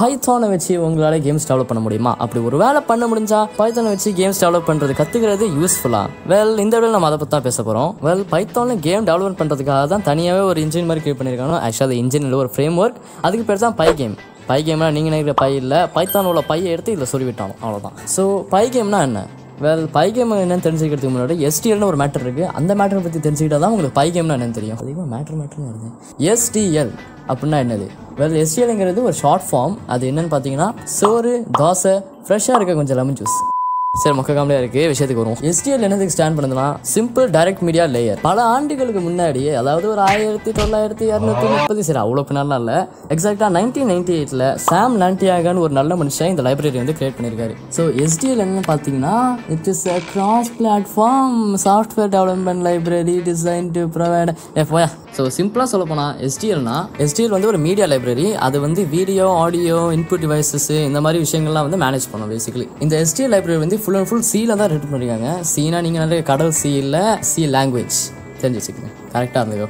பைத்தானை வச்சு உங்களால் games develop பண்ண முடியுமா அப்படி ஒரு வேலை பண்ண முடிஞ்சா பைத்தானை வச்சு கேம்ஸ் டெவலப் பண்ணுறது கற்றுக்கிறது யூஸ்ஃபுல்லா வெல் இந்த வீடியோ நம்ம அதை பற்றி தான் பேச போகிறோம் வெல் பைத்தானில் கேம் டெவலப் பண்ணுறதுக்காக தான் தனியாகவே ஒரு இன்ஜின் மாதிரி கிரியேட் பண்ணியிருக்காங்க ஆக்சுவலாக இன்ஜின் இல்லை ஒரு ஃப்ரேம் ஒர்க் அதுக்கு பேர் தான் பை கேம் பை கேம்னா நீங்கள் நினைக்கிற பை இல்லை பைத்தான் உள்ள பையை எடுத்து இதில் சொல்லி விட்டாலும் அவ்வளோதான் ஸோ பை கேம்னா என்ன வெல் பை கேம் என்னன்னு தெரிஞ்சுக்கிறதுக்கு முன்னாடி எஸ்டிஎல்னு ஒரு மேட்டர் இருக்குது அந்த மேட்டரை பற்றி தெரிஞ்சுக்கிட்டா தான் உங்களுக்கு பை கேம்னா என்னன்னு தெரியும் அதிகமாக மேட்டர் மேட்டர்னு வருது எஸ்டிஎல் அப்படின்னா என்னது வெல் எஸ்டிஎல்ங்கிறது ஒரு ஷார்ட் ஃபார்ம் அது என்னன்னு பார்த்தீங்கன்னா சோறு தோசை ஃப்ரெஷ்ஷாக இருக்க கொஞ்சம் லெமன் ஜூஸ் சரி மொக்க காமெடியாக இருக்குது விஷயத்துக்கு வருவோம் எஸ்டிஎல் என்னதுக்கு ஸ்டாண்ட் பண்ணுதுன்னா சிம்பிள் டைரக்ட் மீடியா லேயர் பல ஆண்டுகளுக்கு முன்னாடி அதாவது ஒரு ஆயிரத்தி தொள்ளாயிரத்தி இரநூத்தி முப்பது சரி அவ்வளோ பின்னாலாம் இல்லை எக்ஸாக்டாக நைன்டீன் நைன்டி எயிட்டில் சாம் லாண்டியாகான்னு ஒரு நல்ல மனுஷன் இந்த லைப்ரரி வந்து கிரியேட் பண்ணியிருக்காரு ஸோ எஸ்டிஎல் என்னன்னு பார்த்தீங்கன்னா it is a cross platform software development library design to provide எஃப்ஒயா ஸோ சிம்பிளாக சொல்ல போனால் எஸ்டிஎல்னா எஸ்டிஎல் வந்து ஒரு மீடியா லைப்ரரி அது வந்து வீடியோ ஆடியோ இன்புட் டிவைசஸ் இந்த மாதிரி விஷயங்கள்லாம் வந்து மேனேஜ் பண்ணும் பேசிக்கலி இந்த எஸ்டிஎல் லைப்ரரி வந்து ஃபுல் அண்ட் ஃபுல் சீல தான் ரெடி பண்ணிருக்காங்க சீனா நீங்கள் நிறைய கடல் சி இல்லை சி லாங்குவேஜ் தெரிஞ்சு வச்சுக்கோங்க கரெக்டாக இருந்ததோ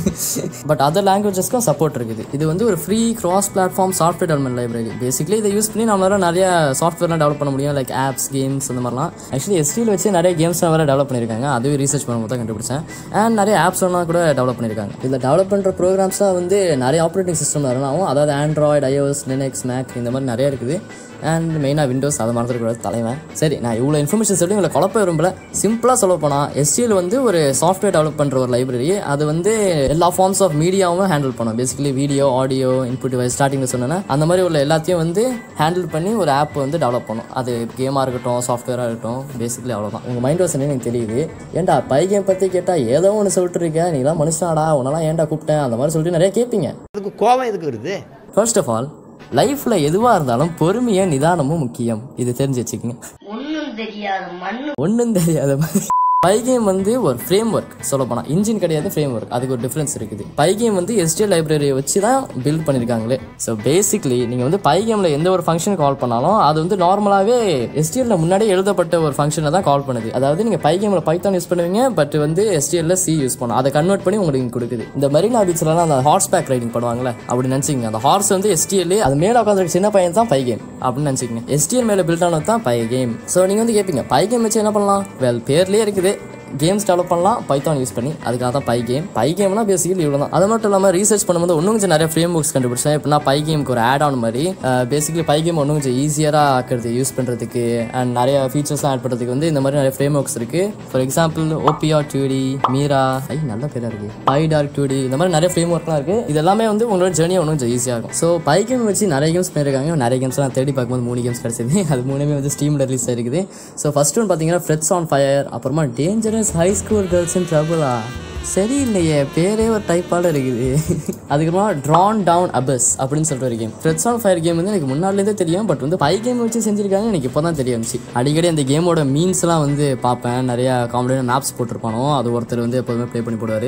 பட் அதர் லாங்குவேஜஸ்க்கும் சப்போர்ட் இருக்குது இது வந்து ஒரு free cross platform software development library basically இதை யூஸ் பண்ணி நம்மளால நிறைய சாஃப்ட்வேர்லாம் டெவலப் பண்ண முடியும் லைக் ஆப்ஸ் கேம்ஸ் அந்த மாதிரிலாம் ஆக்சுவலி எஸ்டியில் வச்சு நிறைய கேம்ஸ் வேறு டெவலப் பண்ணியிருக்காங்க அதுவே ரீசர்ச் பண்ணும்போது தான் கண்டுபிடிச்சேன் அண்ட் நிறைய ஆப்ஸ் எல்லாம் கூட டெவலப் பண்ணியிருக்காங்க இதில் டெவலப் பண்ணுற ப்ரோக்ராம்ஸாக வந்து நிறைய ஆப்ரேட்டிங் சிஸ்டம் ரன் ஆகும் அதாவது ஆண்ட்ராய்டு ஐஓஎஸ் லினக்ஸ் மேக் இந்த மாதிரி நிறைய இருக்குது அண்ட் மெயினாக விண்டோஸ் அதை மறந்துடக்கூடாது தலைவன் சரி நான் இவ்வளோ இன்ஃபர்மேஷன் சொல்லி உங்களை குழப்ப விரும்பல சிம்பிளாக சொல்ல போனால் எஸ்டிஎல் வந்து ஒரு சாஃப்ட்வேர் டெவலப் பண்ணுற ஒரு லைப்ரரி அது வந்து எல்லா ஃபார்ம்ஸ் ஆஃப் மீடியாவும் ஹேண்டில் பண்ணும் basically video audio input device ஸ்டார்டிங்கில் சொன்னேன்னா அந்த மாதிரி உள்ள எல்லாத்தையும் வந்து ஹேண்டில் பண்ணி ஒரு ஆப் வந்து டெவலப் பண்ணும் அது கேமாக இருக்கட்டும் சாஃப்ட்வேராக இருக்கட்டும் பேசிக்கலி அவ்வளோதான் உங்கள் மைண்ட் வாஸ் எனக்கு தெரியுது ஏன்டா பை கேம் பற்றி கேட்டால் ஏதோ ஒன்று சொல்லிட்டு இருக்க நீலாம் மனுஷனாடா உன்னெல்லாம் ஏன்டா கூப்பிட்டேன் அந்த மாதிரி சொல்லிட்டு நிறைய கேட்பீங்க அதுக்கு கோபம் எதுக்கு வருது ஃபர்ஸ்ட் ஆஃப் ஆல் லைஃப்பில் எதுவாக இருந்தாலும் பொறுமையும் நிதானமும் முக்கியம் இது தெரிஞ்சு வச்சுக்கோங்க ஒன்றும் தெரியாது மண்ணு ஒன்றும் தெரியாத மாதிரி பை கேம் வந்து ஒரு ஃப்ரேம் ஒர்க் சொல்ல போனால் இன்ஜின் கிடையாது ஃப்ரேம் ஒர்க் அதுக்கு ஒரு டிஃப்ரென்ஸ் இருக்குது பை கேம் வந்து எஸ்டிஎல் லைப்ரரியை வச்சு தான் பில்ட் பண்ணியிருக்காங்களே ஸோ பேசிக்லி நீங்கள் வந்து பை கேமில் எந்த ஒரு ஃபங்க்ஷன் கால் பண்ணாலும் அது வந்து நார்மலாகவே எஸ்டிஎல்ல முன்னாடியே எழுதப்பட்ட ஒரு ஃபங்க்ஷனை தான் கால் பண்ணுது அதாவது நீங்கள் பை கேமில் பைத்தான் யூஸ் பண்ணுவீங்க பட் வந்து எஸ்டிஎல்ல சி யூஸ் பண்ணும் அதை கன்வெர்ட் பண்ணி உங்களுக்கு இங்க கொடுக்குது இந்த மெரினா பீச்லலாம் அந்த ஹார்ஸ் பேக் ரைடிங் பண்ணுவாங்கல்ல அப்படி நினச்சிங்க அந்த ஹார்ஸ் வந்து எஸ்டிஎல் அது மேலே உட்காந்துருக்க சின்ன பையன் தான் பை கேம் அப்படின்னு நினச்சிக்கங்க எஸ்டிஎல் மேலே பில்ட் ஆனது தான் பை கேம் ஸோ நீங்கள் வந்து கேட்பீங்க பை கேம் வச்சு என்ன பண்ணலாம் வெல் பேர்லேயே இருக்குது கேம்ஸ் டெவலப் பண்ணலாம் பைத்தான் யூஸ் பண்ணி அதுக்காக தான் பை கேம் பை கேம்னா பேசிக்கலி இவ்வளோ தான் அது மட்டும் இல்லாமல் ரீசர்ச் பண்ணும்போது இன்னும் கொஞ்சம் நிறைய ஃப்ரேம் புக்ஸ் கண்டுபிடிச்சேன் எப்படின்னா பை கேமுக்கு ஒரு ஆட் ஆன் மாதிரி பேசிக்கலி பை கேம் இன்னும் கொஞ்சம் ஈஸியராக ஆக்கிறது யூஸ் பண்ணுறதுக்கு அண்ட் நிறைய ஃபீச்சர்ஸ்லாம் ஆட் பண்ணுறதுக்கு வந்து இந்த மாதிரி நிறைய ஃப்ரேம் ஒர்க்ஸ் இருக்குது ஃபார் எக்ஸாம்பிள் ஓபிஆ டூடி மீரா ஐ நல்ல பேராக இருக்குது பை டார்க் டூடி இந்த மாதிரி நிறைய ஃப்ரேம் ஒர்க்லாம் இருக்குது இது எல்லாமே வந்து உங்களோட ஜேர்னியை இன்னும் கொஞ்சம் ஈஸியாக இருக்கும் ஸோ பை கேம் வச்சு நிறைய கேம்ஸ் பண்ணியிருக்காங்க நிறைய கேம்ஸ்லாம் தேடி பார்க்கும்போது மூணு கேம்ஸ் கிடச்சிது அது மூணுமே வந்து ஸ்டீமில் ரிலீஸ் ஆயிருக்குது ஸோ ஃபர்ஸ்ட் ஒன் பார்த்தீங்கன்னா ஃப்ரெட்ஸ் ஆன் ஃபயர் அப்புறமா dangerous high school girls in ட்ரபுளா சரியில்லையே பேரே ஒரு டைப்பால இருக்குது அதுக்கப்புறமா ட்ரான் டவுன் அபஸ் அப்படின்னு சொல்லிட்டு ஒரு game frets on fire game வந்து எனக்கு முன்னாடிலேருந்தே தெரியும் பட் வந்து பை கேம் வச்சு செஞ்சிருக்காங்க எனக்கு இப்போ தான் தெரிய வந்துச்சு அடிக்கடி அந்த கேமோட மீன்ஸ்லாம் வந்து பார்ப்பேன் நிறைய காமெடியான மேப்ஸ் போட்டிருப்பானோ அது ஒருத்தர் வந்து எப்போதுமே ப்ளே பண்ணி போடுவார்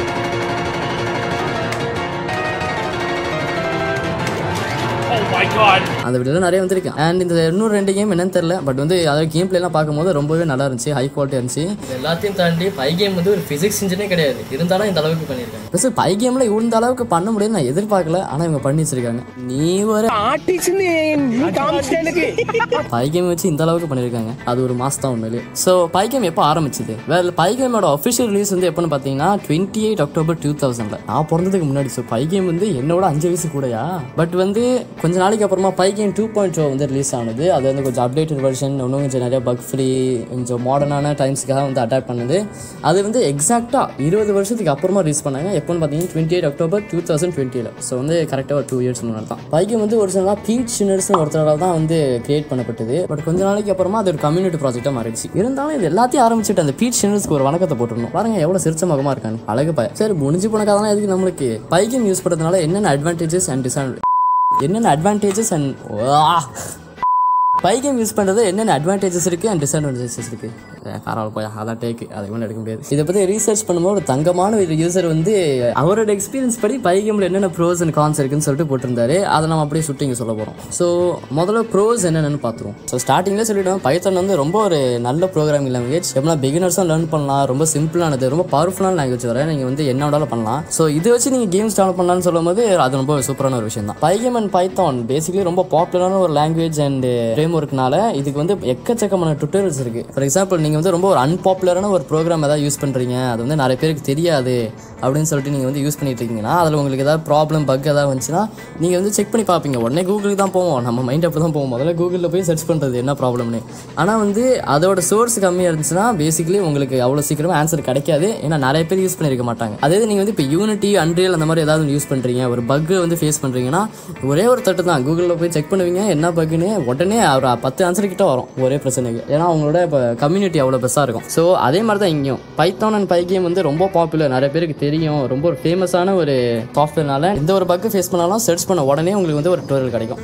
அந்த வீடியோல நிறைய வந்திருக்கு அண்ட் இந்த இன்னும் ரெண்டு கேம் என்னன்னு தெரியல பட் வந்து அதாவது கேம் பிளேலாம் பார்க்கும்போது ரொம்பவே நல்லா இருந்துச்சு ஹை குவாலிட்டி இருந்துச்சு இது எல்லாத்தையும் தாண்டி பை கேம் வந்து ஒரு ஃபிசிக்ஸ் இன்ஜினே கிடையாது இருந்தாலும் இந்த அளவுக்கு பண்ணியிருக்காங்க ப்ளஸ் பை கேம்ல இந்த அளவுக்கு பண்ண முடியும் நான் எதிர்பார்க்கல ஆனால் இவங்க பண்ணி வச்சிருக்காங்க நீ ஒரு பை கேம் வச்சு இந்த அளவுக்கு பண்ணியிருக்காங்க அது ஒரு மாஸ் தான் உண்மையிலே ஸோ பை கேம் எப்போ ஆரம்பிச்சது வேற பை கேமோட அஃபிஷியல் ரிலீஸ் வந்து எப்போன்னு பார்த்தீங்கன்னா டுவெண்ட்டி எயிட் அக்டோபர் டூ தௌசண்ட்ல நான் பிறந்ததுக்கு முன்னாடி ஸோ பை கேம் வந்து என்னோட அஞ்சு வயசு கூடயா பட் வந்து கொஞ்ச நாளைக்கு அப்புறமா பை கேம் டூ பாயிண்ட் வந்து ரிலீஸ் ஆனது அது வந்து கொஞ்சம் அப்டேட்டட் வெர்ஷன் இன்னும் கொஞ்சம் நிறைய பக் ஃப்ரீ கொஞ்சம் மாடர்னான டைம்ஸ்க்காக வந்து அட்டாக் பண்ணுது அது வந்து எக்ஸாக்டாக இருபது வருஷத்துக்கு அப்புறமா ரிலீஸ் பண்ணாங்க எப்போன்னு பார்த்தீங்கன்னா twenty eight October two thousand டுவெண்ட்டியில் ஸோ வந்து கரெக்டாக ஒரு டூ இயர்ஸ் முன்னாடி தான் பை கேம் வந்து ஒரிஜினலாக பீட் சின்னர்ஸ்னு ஒருத்தரால் தான் வந்து கிரியேட் பண்ணப்பட்டது பட் கொஞ்ச நாளைக்கு அப்புறமா அது ஒரு கம்யூனிட்டி ப்ராஜெக்டாக மாறிடுச்சு இருந்தாலும் இது எல்லாத்தையும் ஆரம்பிச்சுட்டு அந்த பீட் சின்னர்ஸ்க்கு ஒரு வணக்கத்தை போட்டுருணும் பாருங்க எவ்வளோ சிரிச்ச முகமாக இருக்காங்க அழகு பய சரி முடிஞ்சு போன கதை எதுக்கு நம்மளுக்கு பை கேம் யூஸ் பண்ணுறதுனால என்னென்ன அட்வான்டேஜஸ் அண்ட் டிஸ்அட் என்னென்ன advantages and by game use பண்ணுறது என்னென்ன அட்வான்டேஜஸ் இருக்குது அண்ட் டிஸ்அட்வான்டேஜஸ் இருக்குது காரால் போய் அதான் டேக்கு அதை கூட எடுக்க முடியாது இதை பற்றி ரீசர்ச் பண்ணும்போது ஒரு தங்கமான ஒரு யூசர் வந்து அவரோட எக்ஸ்பீரியன்ஸ் படி பை கேமில் என்னென்ன ப்ரோஸ் அண்ட் கான்ஸ் இருக்குன்னு சொல்லிட்டு போட்டிருந்தாரு அதை நம்ம அப்படியே சுட்டி இங்கே சொல்ல போகிறோம் ஸோ முதல்ல ப்ரோஸ் என்னென்னு பார்த்துருவோம் ஸோ ஸ்டார்டிங்கில் சொல்லிவிடுவோம் பைத்தன் வந்து ரொம்ப ஒரு நல்ல ப்ரோக்ராமிங் லாங்குவேஜ் எப்படின்னா பிகினர்ஸும் லேர்ன் பண்ணலாம் ரொம்ப சிம்பிளானது ரொம்ப பவர்ஃபுல்லான லாங்குவேஜ் வர நீங்கள் வந்து என்ன வேணாலும் பண்ணலாம் ஸோ இது வச்சு நீங்கள் கேம்ஸ் டெவலப் பண்ணலாம்னு சொல்லும்போது அது ரொம்ப சூப்பரான ஒரு விஷயம் தான் பைகேம் அண்ட் பைத்தான் பேசிக்கலி ரொம்ப பாப்புலரான ஒரு லாங்குவேஜ் அண்ட் ஃப்ரேம் ஒர்க்னால இதுக்கு வந்து எக்கச்சக்கமான டுட்டோரியல்ஸ் இருக்கு ஃபார் எக்ஸாம்பிள் நீங்கள் வந்து ரொம்ப ஒரு அன்பாப்புலரான ஒரு ப்ரோக்ராம் ஏதாவது யூஸ் பண்ணுறீங்க அது வந்து நிறைய பேருக்கு தெரியாது அப்படின்னு சொல்லிட்டு நீங்கள் வந்து யூஸ் பண்ணிட்டு இருக்கீங்கன்னா அதில் உங்களுக்கு ஏதாவது ப்ராப்ளம் பக் ஏதாவது வந்துச்சுன்னா நீங்கள் வந்து செக் பண்ணி பார்ப்பீங்க உடனே கூகுளுக்கு தான் போவோம் நம்ம மைண்ட் அப்படி தான் போவோம் முதல்ல கூகுளில் போய் சர்ச் பண்ணுறது என்ன ப்ராப்ளம்னு ஆனால் வந்து அதோட சோர்ஸ் கம்மியாக இருந்துச்சுன்னா பேசிக்கலி உங்களுக்கு அவ்வளோ சீக்கிரமாக ஆன்சர் கிடைக்காது ஏன்னா நிறைய பேர் யூஸ் பண்ணியிருக்க மாட்டாங்க அதே நீங்கள் வந்து இப்போ யூனிட்டி அன்ரியல் அந்த மாதிரி ஏதாவது யூஸ் பண்ணுறீங்க ஒரு பக் வந்து ஃபேஸ் பண்ணுறீங்கன்னா ஒரே ஒரு தட்டு தான் கூகுளில் போய் செக் பண்ணுவீங்க என்ன பக்குன்னு உடனே ஒரு பத்து ஆன்சர் கிட்ட வரும் ஒரே பிரச்சனைக்கு ஏன்னா அவங்களோட இப்போ கம்யூனிட்டி அவ்வளோ பெருசாக இருக்கும் ஸோ அதே மாதிரி தான் இங்கேயும் பைத்தான் அண்ட் பை கேம் வந்து ரொம்ப பாப்புலர் நிறைய பேருக்கு தெரியும் ரொம்ப ஒரு ஃபேமஸான ஒரு சாஃப்ட்வேர்னால எந்த ஒரு பக்கு ஃபேஸ் பண்ணாலும் சர்ச் பண்ண உடனே உங்களுக்கு வந்து ஒரு டுவெல் கிடைக்கும்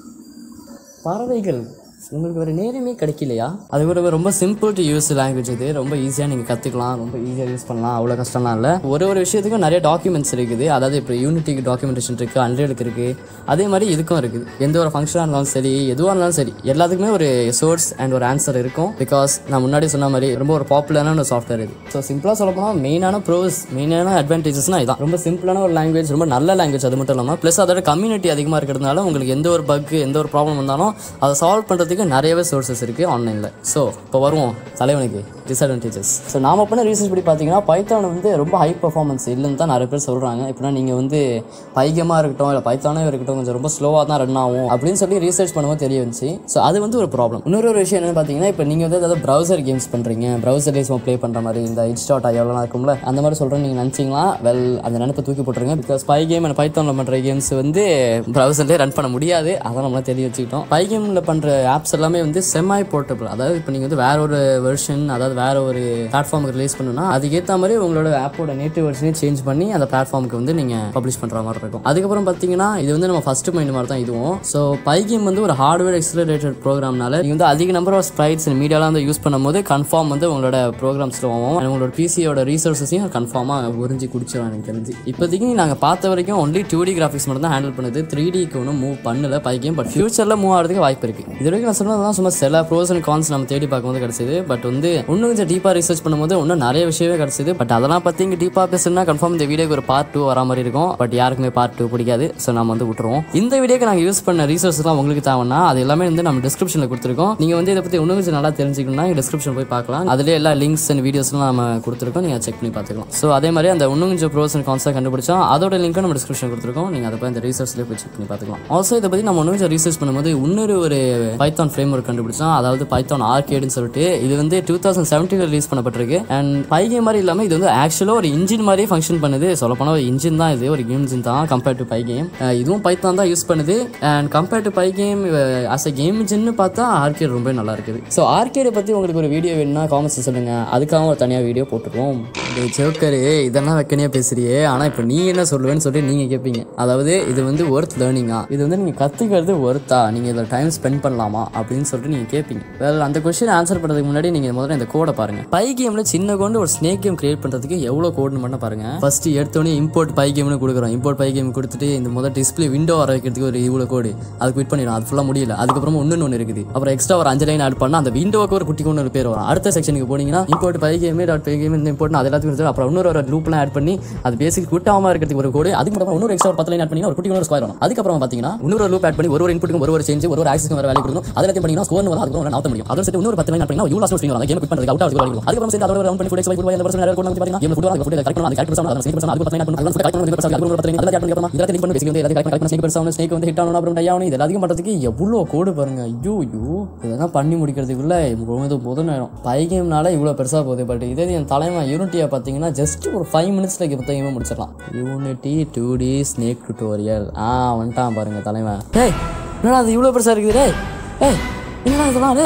பறவைகள் உங்களுக்கு ஒரு நேரமே கிடைக்கலையா அது ஒரு ரொம்ப சிம்பிள் டு யூஸ் லாங்குவேஜ் இது ரொம்ப ஈஸியாக நீங்கள் கற்றுக்கலாம் ரொம்ப ஈஸியாக யூஸ் பண்ணலாம் அவ்வளோ கஷ்டம்லாம் இல்லை ஒரு ஒரு விஷயத்துக்கும் நிறைய டாக்குமெண்ட்ஸ் இருக்குது அதாவது இப்போ யூனிட்டிக்கு டாக்குமெண்டேஷன் இருக்குது அன்ரியலுக்கு இருக்குது அதே மாதிரி இதுக்கும் இருக்குது எந்த ஒரு ஃபங்க்ஷனாக இருந்தாலும் சரி எதுவாக இருந்தாலும் சரி எல்லாத்துக்குமே ஒரு சோர்ஸ் அண்ட் ஒரு ஆன்சர் இருக்கும் பிகாஸ் நான் முன்னாடி சொன்ன மாதிரி ரொம்ப ஒரு பாப்புலரான ஒரு சாஃப்ட்வேர் இது ஸோ சிம்பிளாக சொல்ல போனால் மெயினான ப்ரோஸ் மெயினான அட்வான்டேஜஸ்னால் இதான் ரொம்ப சிம்பிளான ஒரு லாங்குவேஜ் ரொம்ப நல்ல லாங்குவேஜ் அது மட்டும் இல்லாமல் ப்ளஸ் அதோட கம்யூனிட்டி அதிகமாக இருக்கிறதுனால உங்களுக்கு எந்த ஒரு பக் எந்த ஒரு ப்ராப்ளம் வந்தாலும் அதை சால்வ் பண்ணுறதுக்கு நிறையவே சோர்சஸ் இருக்குது ஆன்லைனில் ஸோ இப்போ வருவோம் தலைவனுக்கு டிஸ்அட்வான்டேஜஸ் ஸோ நாம பண்ண ரீசர்ச் படி பார்த்தீங்கன்னா பைத்தான் வந்து ரொம்ப ஹை பர்ஃபார்மன்ஸ் இல்லைன்னு தான் நிறைய பேர் சொல்கிறாங்க இப்போனா நீங்கள் வந்து பைகமாக இருக்கட்டும் இல்லை பைத்தானே இருக்கட்டும் கொஞ்சம் ரொம்ப ஸ்லோவாக தான் ரன் ஆகும் அப்படின்னு சொல்லி ரீசர்ச் பண்ணும்போது தெரிய வந்துச்சு ஸோ அது வந்து ஒரு ப்ராப்ளம் இன்னொரு ஒரு விஷயம் என்னன்னு பார்த்தீங்கன்னா இப்போ நீங்கள் வந்து ஏதாவது ப்ரௌசர் கேம்ஸ் பண்ணுறீங்க ப்ரௌசர்லேயே சும்மா ப்ளே பண்ணுற மாதிரி இந்த இன்ஸ்டாட் எவ்வளோ இருக்கும்ல அந்த மாதிரி சொல்கிறேன் நீங்கள் நினச்சிங்களா வெல் அந்த நினைப்பை தூக்கி போட்டுருங்க பிகாஸ் பை கேம் அண்ட் பைத்தானில் பண்ணுற கேம்ஸ் வந்து ப்ரௌசர்லேயே ரன் பண்ண முடியாது அதை நம்மளாம் தெரிய வச்சுக்கிட்டோம் பை கேமில் பண்ணுற ஆப்ஸ் எல்லாமே வந்து செமாய் போர்ட்டபிள் அதாவது இப்போ நீங்கள் வந்து வேற ஒரு வெர்ஷன் அதாவது வேற ஒரு பிளாட்ஃபார்முக்கு ரிலீஸ் பண்ணணும்னா அதுக்கேற்ற மாதிரி உங்களோட ஆப்போட நேட்டிவ் வெர்ஷனே சேஞ்ச் பண்ணி அந்த பிளாட்ஃபார்முக்கு வந்து நீங்கள் பப்ளிஷ் பண்ணுற மாதிரி இருக்கும் அதுக்கப்புறம் பார்த்தீங்கன்னா இது வந்து நம்ம ஃபர்ஸ்ட் மைண்ட் மாதிரி தான் இதுவும் ஸோ பை கேம் வந்து ஒரு ஹார்ட்வேர் எக்ஸலரேட்டட் ப்ரோக்ராம்னால நீங்கள் வந்து அதிக நம்பர் ஆஃப் ஸ்ப்ரைட்ஸ் மீடியாலாம் வந்து யூஸ் பண்ணும்போது கன்ஃபார்ம் வந்து உங்களோட ப்ரோக்ராம்ஸில் ஆகும் and உங்களோட பிசியோட ரிசோர்ஸஸையும் கன்ஃபார்மாக உறிஞ்சி குடிச்சிடும் எனக்கு தெரிஞ்சு இப்போதைக்கு நாங்கள் பார்த்த வரைக்கும் ஒன்லி டூ டி கிராஃபிக்ஸ் மட்டும் தான் ஹேண்டில் பண்ணுது த்ரீ டிக்கு ஒன்றும் மூவ் பண்ணல பை கேம் பட் ஃபியூச்சரில் மூவ் ஆகிறதுக்கு வாய்ப்பு இருக்குது இது வரைக்கும் நான் சொன்னதெல்லாம் சும்மா சில ப்ரோஸ் அண்ட் கான்ஸ் நம்ம தேடி பார்க்கும்போது கிடச்சிது பட் வந்து இன்னும் கொஞ்சம் டீப்பாக ரிசர்ச் பண்ணும்போது இன்னும் நிறைய விஷயமே கிடச்சிது பட் அதெல்லாம் பற்றி இங்கே டீப்பாக பேசுனா கன்ஃபார்ம் இந்த வீடியோக்கு ஒரு பார்ட் டூ வர மாதிரி இருக்கும் பட் யாருக்குமே பார்ட் டூ பிடிக்காது ஸோ நம்ம வந்து விட்டுருவோம் இந்த வீடியோக்கு நாங்கள் யூஸ் பண்ண ரிசோர்ஸ்லாம் உங்களுக்கு தேவைன்னா அது எல்லாமே வந்து நம்ம டிஸ்கிரிப்ஷனில் கொடுத்துருக்கோம் நீங்கள் வந்து இதை பற்றி இன்னும் கொஞ்சம் நல்லா தெரிஞ்சுக்கணும்னா டிஸ்கிரிப்ஷன் போய் பார்க்கலாம் அதிலே எல்லா லிங்க்ஸ் அண்ட் வீடியோஸ்லாம் நம்ம கொடுத்துருக்கோம் நீங்கள் செக் பண்ணி பார்த்துக்கலாம் ஸோ அதே மாதிரி அந்த இன்னும் கொஞ்சம் ப்ரோஸ் அண்ட் கான்ஸாக கண்டுபிடிச்சோம் அதோட லிங்க்கும் நம்ம டிஸ்கிரிப்ஷன் கொடுத்துருக்கோம் நீங்கள் அதை போய் அந்த ரிசர்ச்லேயே போய் செக் பண்ணி பார்த்துக்கலாம் ஆல்சோ இதை பற்றி நம்ம இன்னும் கொஞ்சம் ரிசர்ச் பண்ணும்போது இன்னொரு ஒரு பைத்தான் ஃப்ரேம் ஒர்க் கண்டுபிடிச்சோம் அதாவது பைத்தான் ஆர்கேடுன்னு சொல்லிட்டு இது வந்து டூ தௌசண்ட் செவன்டீன் ரிலீஸ் பண்ணப்பட்டிருக்கு அண்ட் பைகே மாதிரி இல்லாமல் இது வந்து ஆக்சுவலாக ஒரு இன்ஜின் மாதிரியே ஃபங்க்ஷன் பண்ணுது சொல்லப்போனால் ஒரு இன்ஜின் தான் இது ஒரு கேம் இன்ஜின் தான் கம்பேர்ட் டு பை கேம் இதுவும் பைத்தான் தான் யூஸ் பண்ணுது and compared to pygame as a game இன்ஜின்னு பார்த்தா ஆர்கேட் ரொம்ப நல்லா இருக்குது ஸோ ஆர்கேடை பற்றி உங்களுக்கு ஒரு வீடியோ வேணும்னா காமெண்ட்ஸ் சொல்லுங்க அதுக்காக ஒரு தனியாக வீடியோ போட்டுருவோம் ஜோக்கரு இதெல்லாம் வெக்கனையாக பேசுறியே ஆனால் இப்போ நீ என்ன சொல்லுவேன்னு சொல்லி நீங்கள் கேட்பீங்க அதாவது இது வந்து ஒர்த் லேர்னிங்கா இது வந்து நீங்கள் கற்றுக்கிறது ஒர்த்தா நீங்கள் இதில் டைம் ஸ்பெண்ட் பண்ணலாமா அப்படின்னு சொல்லிட்டு நீங்கள் கேட்பீங்க வேறு அந்த கொஸ்டின் ஆன்சர் பண்ணுறதுக்கு முன்னாடி நீங்கள் முதல்ல இந்த கோடை பாருங்க பை கேமில் சின்ன கொண்டு ஒரு ஸ்னேக் கேம் கிரியேட் பண்ணுறதுக்கு எவ்வளோ கோடுன்னு மட்டும் பாருங்க ஃபர்ஸ்ட் எடுத்தோடனே இம்போர்ட் பை கேம்னு கொடுக்குறோம் இம்போர்ட் பை கேம் கொடுத்துட்டு இந்த முதல் டிஸ்பிளே விண்டோ வர வைக்கிறதுக்கு ஒரு இவ்வளோ கோடு அது குவிட் பண்ணிடும் அது ஃபுல்லாக முடியல அதுக்கப்புறம் இன்னொன்று ஒன்று இருக்குது அப்புறம் எக்ஸ்ட்ரா ஒரு அஞ்சு லைன் ஆட் பண்ணால் அந்த விண்டோவுக்கு ஒரு குட்டி கொண்டு ஒரு பேர் வரும் அடுத்த செக்ஷனுக்கு போனீங்கன்னா import pygame dot pygame இந்த இம்போர்ட் அது எல்லாத்துக்கும் கொடுத்து அப்புறம் இன்னொரு ஒரு லூப்லாம் ஆட் பண்ணி அது பேசிக் குட்டாமல் இருக்கிறதுக்கு ஒரு கோடு அதுக்கு அப்புறம் இன்னொரு எக்ஸ்ட்ரா ஒரு பத்து லைன் ஆட் பண்ணி ஒரு குட்டி ஒரு ஸ்கொயர் வரும் அதுக்கப்புறம் பார்த்தீங்கன்னா இன்னொரு லூப் ஆட் பண்ணி ஒரு ஒரு இன்புட்டுக்கும் ஒரு ஒரு சேஞ்ச் ஒரு ஒரு ஆக்சஸ் வர வேலை கொடுக்கும் அது எல்லாத்தையும் பண்ணீங்கன்னா ஸ்கோர் வரும் அதுக்கப்புறம் நாத்த முடியும் அதோட சேர்த்து இன்னொரு பத்து லைன் ஆட் பண்ணி யூ லாஸ்ட் ஸ்ட்ரிங் வரும் கேம் குவிட் பண்ணுறது அவுட் ஆகுது வரும் அதுக்கப்புறம் சேர்த்து அதோட ரவுண்ட் பண்ணி ஃபுட் எக்ஸ் ஃபுட் அந்த பர்சன் கோட் பார்த்தீங்கன்னா கேம் ஃபுட் அது ஃபுட் கரெக்ட் பண்ணி கரெக்ட் பண்ணி அது ஸ்னேக் பண்ணி அது பத்து லைன் ஆட் பண்ணி அது கரெக்ட் பண்ணி பர்சன் அதுக்கு ஒரு பத்து லைன் அதை ஆட் பண்ணி அப்புறம் இதெல்லாம் பண்ணி பேசிக்கி வந்து எல்லாத்தையும் கரெக்ட் பண்ணி ஸ்னேக் பர்சன் ஸ்னேக் வந்து ஹிட் ஆகணும் அப்புறம் டை ஆகணும் இது எல்லாத்தையும் பண்ணுறதுக்கு எவ்வளோ கோடு பாருங்க ஐயோ ஐயோ இதெல்லாம் பண்ணி முடிக்கிறதுக்குள்ள இது போதும் நேரம் பை கேம்னால இவ்வளோ பெருசாக போகுது பட் இதே என் தலைமை யூனிட்டியை பார்த்தீங்கன்னா ஜஸ்ட் ஒரு ஃபைவ் மினிட்ஸில் புத்தகமே முடிச்சிடலாம் Unity two D snake tutorial ஆ வந்துட்டான் பாருங்க தலைமை ஏய் என்னடா அது இவ்வளோ பெருசாக இருக்குது டேய் ஏய் என்னடா இதெல்லாம் டேய்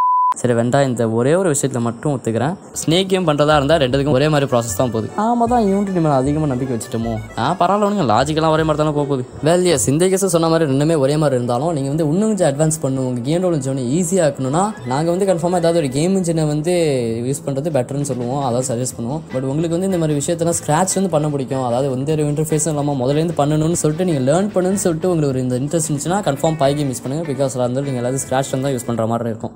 சரி வேண்டாம் இந்த ஒரே ஒரு விஷயத்தில் மட்டும் ஒத்துக்கிறேன் ஸ்னேக் கேம் பண்ணுறதா இருந்தால் ரெண்டுத்துக்கும் ஒரே மாதிரி ப்ராசஸ் தான் போகுது ஆமாம் தான் யூனிட்டி மேலே அதிகமாக நம்பிக்கை வச்சுட்டோமோ ஆ பரவாயில்ல ஒன்றுங்க லாஜிக்கெல்லாம் ஒரே மாதிரி தானே போக போகுது வெல் எஸ் இந்த கேஸ் சொன்ன மாதிரி ரெண்டுமே ஒரே மாதிரி இருந்தாலும் நீங்கள் வந்து இன்னும் கொஞ்சம் அட்வான்ஸ் பண்ணும் உங்கள் கேம் டெவலப் ஜோனி ஈஸியாக இருக்கணும்னா நாங்கள் வந்து கன்ஃபார்மாக ஏதாவது ஒரு கேம் இன்ஜினை வந்து யூஸ் பண்ணுறது பெட்டர்னு சொல்லுவோம் அதாவது சஜஸ்ட் பண்ணுவோம் பட் உங்களுக்கு வந்து இந்த மாதிரி விஷயத்தெல்லாம் ஸ்க்ராட்ச் வந்து பண்ண பிடிக்கும் அதாவது வந்து ஒரு இன்டர்ஃபேஸும் இல்லாமல் முதலேருந்து பண்ணணும்னு சொல்லிட்டு நீங்கள் லேர்ன் பண்ணுன்னு சொல்லிட்டு உங்களுக்கு ஒரு இந்த இன்ட்ரெஸ்ட் இருந்துச்சுன்னா கன்ஃபார்ம் பை கேம் யூஸ் பண்ணுங்கள் பிகாஸ் அதில் வந்து நீங்கள் எல்லாத்தையும் ஸ்க்ராட்ச் தான் யூஸ் பண்ணுற மாதிரி இருக்கும்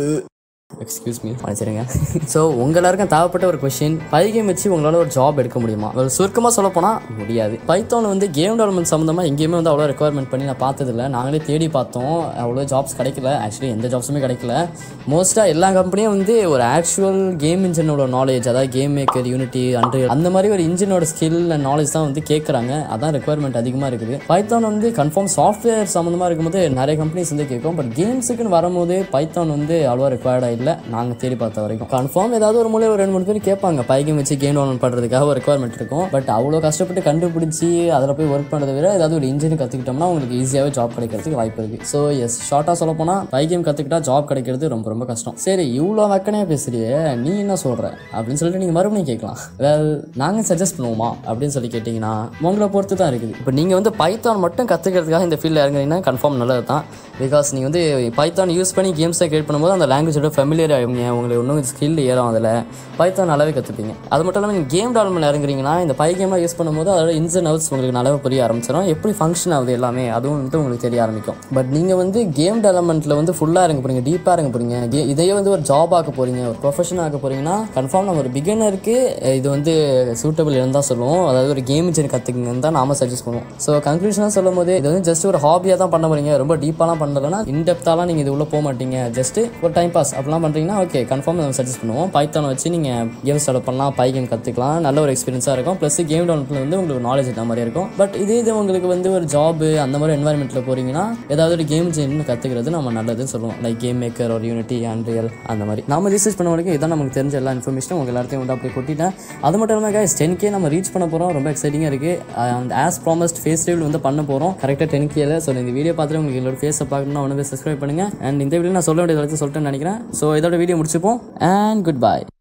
எக்ஸ்கியூஸ் மீ மன்னிச்சிருங்க ஸோ உங்க எல்லாருக்கும் தேவைப்பட்ட ஒரு கொஷின் பை கேம் வச்சு உங்களால் ஒரு ஜாப் எடுக்க முடியுமா ஒரு சுருக்கமாக சொல்ல போனால் முடியாது பைத்தோன் வந்து கேம் டெவலப்மெண்ட் சம்மந்தமாக எங்கேயுமே வந்து அவ்வளோ ரெக்குவயர்மெண்ட் பண்ணி நான் பார்த்ததில்ல நாங்களே தேடி பார்த்தோம் அவ்வளோ ஜாப்ஸ் கிடைக்கல ஆக்சுவலி எந்த ஜாப்ஸுமே கிடைக்கல மோஸ்ட்டாக எல்லா கம்பெனியும் வந்து ஒரு ஆக்சுவல் கேம் இன்ஜினோட நாலேஜ் அதாவது கேம் மேக்கர் யூனிட்டி அண்ட்ரு அந்த மாதிரி ஒரு இன்ஜினோட ஸ்கில் அண்ட் நாலேஜ் தான் வந்து கேட்குறாங்க அதான் ரெக்குவயர்மெண்ட் அதிகமாக இருக்குது பைத்தான் வந்து கன்ஃபார்ம் சாஃப்ட்வேர் சம்மந்தமாக இருக்கும்போது நிறைய கம்பெனிஸ் வந்து கேட்கும் பட் கேம்ஸுக்குன்னு வரும்போது பைத்தான் வந்து அவ்வளோவா ரெக்குவயர்டாக இல்லை நாங்கள் தேடி பார்த்த வரைக்கும் கன்ஃபார்ம் ஏதாவது ஒரு மூலையில் ஒரு ரெண்டு மூணு பேர் கேட்பாங்க பை கேம் வச்சு கேம் டவுன்லோட் பண்ணுறதுக்காக ஒரு ரெக்குவயர்மெண்ட் இருக்கும் பட் அவ்வளோ கஷ்டப்பட்டு கண்டுபிடிச்சி அதில் போய் ஒர்க் பண்ணுறத விட ஏதாவது ஒரு இன்ஜின் கற்றுக்கிட்டோம்னா உங்களுக்கு ஈஸியாகவே ஜாப் கிடைக்கிறதுக்கு வாய்ப்பு இருக்குது ஸோ எஸ் ஷார்ட்டாக சொல்ல போனால் பை கேம் கற்றுக்கிட்டா ஜாப் கிடைக்கிறது ரொம்ப ரொம்ப கஷ்டம் சரி இவ்வளோ வக்கனையாக பேசுறியே நீ என்ன சொல்கிற அப்படின்னு சொல்லிட்டு நீங்கள் மறுபடியும் கேட்கலாம் வெல் நாங்கள் சஜஸ்ட் பண்ணுவோமா அப்படின்னு சொல்லி கேட்டிங்கன்னா உங்களை பொறுத்து தான் இருக்குது இப்போ நீங்கள் வந்து பைத்தான் மட்டும் கற்றுக்கிறதுக்காக இந்த ஃபீல்டில் இறங்குறீங்கன்னா கன்ஃபார்ம் நல்லது தான் பிகாஸ் நீங்கள் வந்து பைத்தான் யூஸ் பண்ணி கேம்ஸை கிரியேட் பண்ணும்போது அந்த லாங்குவேஜோட ஃபெமிலியர் ஆகுங்க உங்களுக்கு இன்னும் ஸ்கில் ஏறும் அதில் பைத்தான் நல்லாவே கற்றுப்பீங்க அது மட்டும் இல்லாமல் நீங்கள் கேம் டெவலப்மெண்ட் இறங்குறீங்கன்னா இந்த பை கேமாக யூஸ் பண்ணும்போது அதோட இன்ஸ் அண்ட் அவுட்ஸ் உங்களுக்கு நல்லாவே புரிய ஆரம்பிச்சிடும் எப்படி ஃபங்க்ஷன் ஆகுது எல்லாமே அதுவும் வந்துட்டு உங்களுக்கு தெரிய ஆரம்பிக்கும் பட் நீங்கள் வந்து கேம் டெவலப்மெண்ட்டில் வந்து ஃபுல்லாக இறங்க போகிறீங்க டீப்பாக இறங்க போகிறீங்க கே இதையே வந்து ஒரு ஜாப் ஆக்க போகிறீங்க ஒரு ப்ரொஃபஷன் ஆக்க போகிறீங்கன்னா கன்ஃபார்ம் நம்ம ஒரு பிகினருக்கு இது வந்து சூட்டபிள் இருந்தால் சொல்லுவோம் அதாவது ஒரு கேம் இன்ஜின் கற்றுக்குங்கன்னு தான் நாம சஜஸ்ட் பண்ணுவோம் ஸோ கன்க்ளூஷனாக சொல்லும் போது இது வந்து ஜஸ்ட் ஒரு ஹாபியாக தான் பண்ண போகிறீங்க ரொம்ப டீப்பாலாம் பண்ணலன்னா இன்டெப்த்தாலாம் நீங்கள் இது உள்ளே போக மாட்டீங்க ஜஸ்ட் ஒரு டைம் பாஸ் அப்படிலாம் பண்ணுறீங்கன்னா ஓகே கன்ஃபார்ம் நம்ம சஜஸ்ட் பண்ணுவோம் பைத்தானை வச்சு நீங்கள் கேம்ஸ் டெவலப் பண்ணலாம் பை கேம் கற்றுக்கலாம் நல்ல ஒரு எக்ஸ்பீரியன்ஸாக இருக்கும் ப்ளஸ் கேம் டெவலப்மெண்ட் வந்து உங்களுக்கு நாலேஜ் இந்த மாதிரி இருக்கும் பட் இதே இது உங்களுக்கு வந்து ஒரு ஜாப் அந்த மாதிரி என்வாயன்மெண்ட்டில் போகிறீங்கன்னா ஏதாவது ஒரு கேம் இன்ஜின் கற்றுக்கிறது நம்ம நல்லதுன்னு சொல்லுவோம் லைக் கேம் மேக்கர் ஒரு யூனிட்டி அண்ட்ரியல் அந்த மாதிரி நம்ம ரிசர்ச் பண்ண வரைக்கும் இதான் நமக்கு தெரிஞ்ச எல்லா இன்ஃபர்மேஷனும் உங்கள் எல்லாத்தையும் வந்து அப்படியே கொட்டிட்டேன் அது மட்டும் இல்லாமல் guys டென் கே நம்ம ரீச் பண்ண போகிறோம் ரொம்ப எக்ஸைட்டிங்காக இருக்குது அந்த ஆஸ் ப்ராமஸ்ட் ஃபேஸ் ரிவீல் வந்து பண்ண போகிறோம் கரெக்டாக டென் கேல ஸோ இந்த வீடியோ பார்த்துட்டு உங்களுக்கு என்னோட ஃபேஸை பார்க்கணும்னா ஒன்று சப்ஸ்கிரைப் பண்ணுங்கள் அண்ட் இந்த வீடியோ நான் சொல்ல வேண்டியது எல்லாத்தையும் சொல்லிட்டேன்னு நினைக்கிறேன் ஸோ இதோட வீடியோ முடிச்சுப்போம் அண்ட் குட் பை